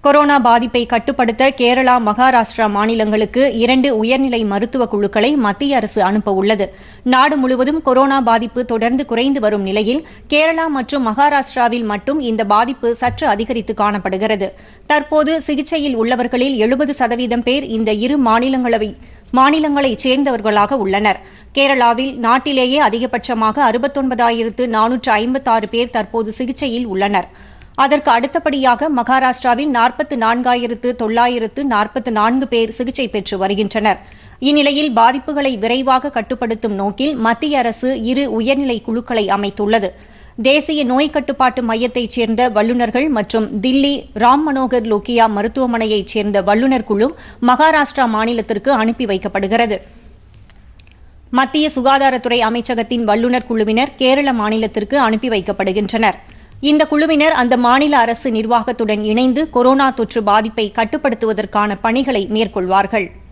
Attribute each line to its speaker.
Speaker 1: corona பாதிப்பை கட்டுப்படுத்த கேரளா மகாராஷ்டிரா மாநிலங்களுக்கு இரண்டு உயர்நிலை மருத்துவ குழுக்களை மத்திய அரசு அனுப்ப உள்ளது நாடு முழுவதும் கொரோனா பாதிப்பு தொடர்ந்து குறைந்து வரும் நிலையில் கேரளா மற்றும் மகாராஷ்டிராவில் மட்டும் இந்த பாதிப்பு சற்று அதிகரித்து காணப்படுகிறது தற்போது சிகிச்சையில் உள்ளவர்களில் எழுபது சதவீதம் பேர் இந்த இரு மாநிலங்களவை மாநிலங்களைச் சேர்ந்தவர்களாக உள்ளனர் கேரளாவில் நாட்டிலேயே அதிகபட்சமாக அறுபத்தொன்பதாயிரத்து நானூற்று ஐம்பத்தாறு பேர் தற்போது சிகிச்சையில் உள்ளனர் அதற்கு அடுத்தபடியாக மகாராஷ்டிராவில் நாற்பத்து நான்காயிரத்து தொள்ளாயிரத்து நாற்பத்து நான்கு பேர் சிகிச்சை பெற்று வருகின்றனர் இந்நிலையில் பாதிப்புகளை விரைவாக கட்டுப்படுத்தும் நோக்கில் மத்திய அரசு இரு உயர்நிலை குழுக்களை அமைத்துள்ளது தேசிய நோய் கட்டுப்பாட்டு மையத்தைச் சேர்ந்த வல்லுநர்கள் மற்றும் தில்லி ராம் மனோகர் லோக்கியா மருத்துவமனையைச் சேர்ந்த வல்லுநர் குழு மகாராஷ்டிரா மாநிலத்திற்கு அனுப்பி வைக்கப்படுகிறது மத்திய சுகாதாரத்துறை அமைச்சகத்தின் வல்லுநர் குழுவினர் கேரள மாநிலத்திற்கு அனுப்பி வைக்கப்படுகின்றனர் இந்த குழுவினர் அந்த மாநில அரசு நிர்வாகத்துடன் இணைந்து கொரோனா தொற்று பாதிப்பை கட்டுப்படுத்துவதற்கான பணிகளை மேற்கொள்வார்கள்